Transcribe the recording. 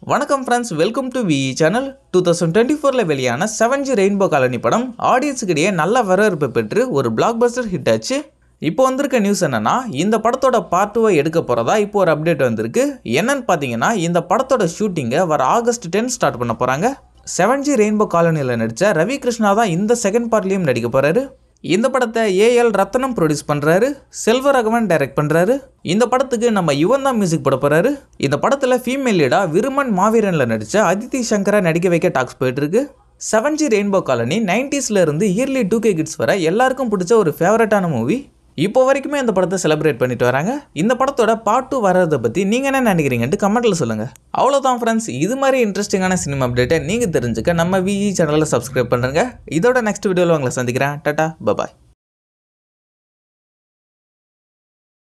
வணக்கம் friends welcome to விஇ channel two thousand twenty ஃபோரில் வெளியான செவன் ஜி ரெயின்போ காலனி படம் ஆடியன்ஸுக்கிடையே நல்ல வரவேற்பு பெற்று ஒரு பிளாக் பஸ்டர் ஹிட் ஆச்சு இப்போ வந்திருக்க நியூஸ் என்னன்னா இந்த படத்தோட பார்ட் டூவை எடுக்க போகிறதா இப்போ ஒரு அப்டேட் வந்திருக்கு என்னன்னு பார்த்தீங்கன்னா இந்த படத்தோட ஷூட்டிங்கை வர ஆகஸ்ட் டென் ஸ்டார்ட் பண்ண போகிறாங்க செவன் ஜி ரெயின்போ காலனியில் நடித்த ரவி கிருஷ்ணா தான் இந்த செகண்ட் பார்ட்லேயும் நடிக்க போகிறாரு இந்த படத்தை ஏஎல் ரத்னம் ப்ரொடியூஸ் பண்ணுறாரு செல்வராகவன் டைரக்ட் பண்ணுறாரு இந்த படத்துக்கு நம்ம யுவன் தான் மியூசிக் போட போகிறாரு இந்த படத்தில் ஃபீமேல் லீடாக விருமன் மாவீரனில் நடித்த அதித்தி சங்கரை நடிக்க வைக்க டாக்ஸ் போயிட்டுருக்கு செவன் ஜி ரெயின்போ காலனி நைன்டிஸ்ல இருந்து இயர்லி டூ கே கிட்ஸ் வர எல்லாருக்கும் பிடிச்ச ஒரு ஃபேவரட்டான மூவி இப்போ வரைக்குமே இந்த படத்தை செலிப்ரேட் பண்ணிட்டு வராங்க இந்த படத்தோட பார்ட் டூ வர்றதை பற்றி நீங்கள் என்ன நினைக்கிறீங்கன்ட்டு கமெண்ட்டில் சொல்லுங்கள் அவ்வளோதான் ஃப்ரெண்ட்ஸ் இது மாதிரி இன்ட்ரெஸ்டிங்கான சினிமா அப்டேட்டை நீங்கள் தெரிஞ்சுக்க நம்ம விஇ சேனலில் சப்ஸ்கிரைப் பண்ணுறங்க இதோட நெக்ஸ்ட் வீடியோவில் உங்களை சந்திக்கிறேன் டாட்டா பபாய்